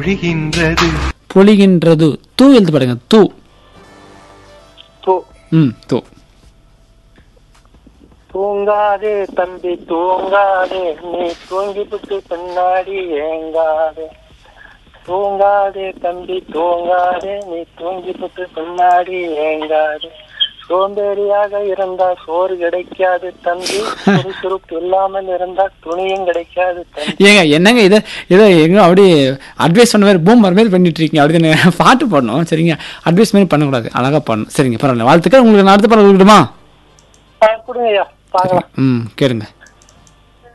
பொழிகின்றது பொழிகின்றது தூ எழுத்து பாருங்க தூ தூ ம் தூ தூங்காதே தம்பி தூங்காதே நீ தூங்கி விட்டு பின்னாடி ஏங்காதே தூங்காதே தம்பி தூங்காதே நீ தூங்கி விட்டு பின்னாடி ஏங்காதே சோம்பேறியாக இருந்தா சோறு கிடைக்காது தம்பி சுறுசுறுப்பு இல்லாமல் இருந்தா துணியும் கிடைக்காது தம்பி ஏங்க என்னங்க இதை இதை எங்க அப்படி அட்வைஸ் பண்ண மாதிரி பூம் மாதிரி பண்ணிட்டு இருக்கீங்க அப்படி பாட்டு பாடணும் சரிங்க அட்வைஸ் மாதிரி பண்ணக்கூடாது அழகா பாடணும் சரிங்க பரவாயில்ல வாழ்த்துக்கள் உங்களுக்கு நான் அடுத்த பாடம் கொடுக்கட்டுமா ஆ, கொடுங்க ஐயா பார்க்கலாம் ம் கேளுங்க